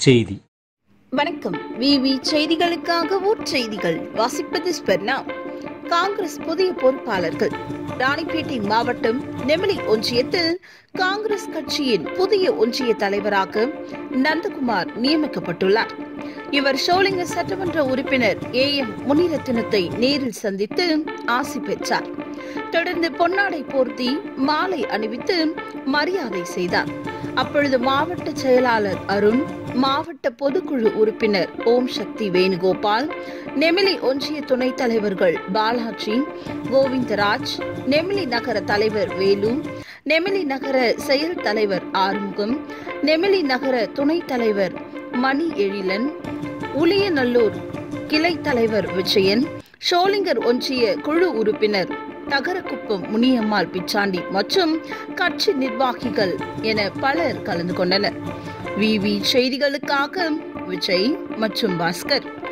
செய்தி வணக்கம் விவி செய்திகளுக்காக ஊர் செய்திகள் வாசிப்பது ஸ்பெர்னா காங்கிரஸ் புதிய பொறுப்பாளர்கள் ராணிப்பேட்டை மாவட்டம் நெமிலி ஒன்றியத்தில் காங்கிரஸ் கட்சியின் புதிய ஒன்றிய தலைவராக நந்தகுமார் நியமிக்கப்பட்டுள்ளார் இவர் ஷோலிங்க சட்டமன்ற உறுப்பினர் ஏ எம் முனிரத்தினத்தை நேரில் சந்தித்து ஆசி பெற்றார் தொடர்ந்து பொன்னாடை போர்த்தி மாலை அணிவித்து மரியாதை செய்தார் அப்பொழுது மாவட்ட செயலாளர் அருண் மாவட்ட பொதுக்குழு உறுப்பினர் ஓம் சக்தி வேணுகோபால் நெமிலி ஒன்றிய துணைத் தலைவர்கள் பாலாஜி கோவிந்தராஜ் நெமிலி நகர தலைவர் வேலு நெமிலி நகர செயல் தலைவர் ஆறுமுகம் நெமிலி நகர துணைத் தலைவர் மணி எழிலன் உளியநல்லூர் கிளை தலைவர் விஜயன் ஷோலிங்கர் ஒன்றிய குழு உறுப்பினர் தகரக்குப்பம் முனியம்மாள் பிச்சாண்டி மற்றும் கட்சி நிர்வாகிகள் என பலர் கலந்து கொண்டனர் விவி செய்திகளுக்காக விஜய் மற்றும் பாஸ்கர்